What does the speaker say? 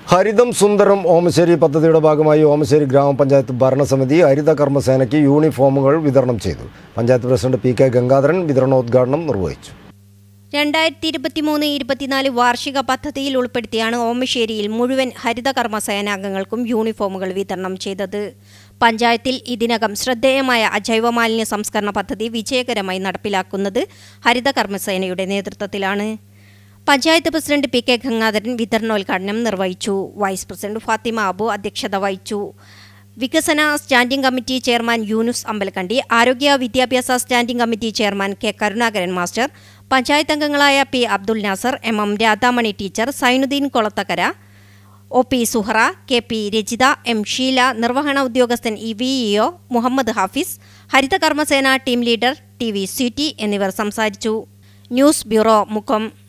ഹരിതം സുന്ദരം ഓമശ്ശേരി പദ്ധതിയുടെ ഭാഗമായി ഓമശ്ശേരി ഗ്രാമപഞ്ചായത്ത് ഭരണസമിതി ഹരിത കർമ്മസേനയ്ക്ക് യൂണിഫോമുകൾ വിതരണം ചെയ്തു panchayat president P K Gangadharan വിതരണോദ്ഘാടനം നിർവഹിച്ചു രണ്ടായിരത്തി ഇരുപത്തിമൂന്ന് ഇരുപത്തിനാല് വാർഷിക പദ്ധതിയിൽ ഉൾപ്പെടുത്തിയാണ് ഓമശ്ശേരിയിൽ മുഴുവൻ ഹരിത കർമ്മസേനാംഗങ്ങൾക്കും യൂണിഫോമുകൾ വിതരണം ചെയ്തത് പഞ്ചായത്തിൽ ഇതിനകം ശ്രദ്ധേയമായ അജൈവ മാലിന്യ സംസ്കരണ പദ്ധതി വിജയകരമായി നടപ്പിലാക്കുന്നത് ഹരിത കർമ്മസേനയുടെ നേതൃത്വത്തിലാണ് panchayat president P K Gangadharan വിതരണോദ്ഘാടനം നിർവഹിച്ചു വൈസ് പ്രസിഡന്റ് ഫാത്തിമ അബു അധ്യക്ഷത വഹിച്ചു വികസന standing committee chairman Yunus Ambalakandi ആരോഗ്യ വിദ്യാഭ്യാസ standing committee chairman K Karunakaran master panchayat അംഗങ്ങളായ P Abdul Nasser M M Radhamani teacher Sainudheen Kolathakkara O P Suhara K P Rajitha M Sheela നിർവഹണ ഉദ്യോഗസ്ഥൻ E V EO Muhammad Hafiz ഹരിത കർമ്മസേന team leader T V Sweety എന്നിവർ സംസാരിച്ചു ന്യൂസ് ബ്യൂറോ മുഖം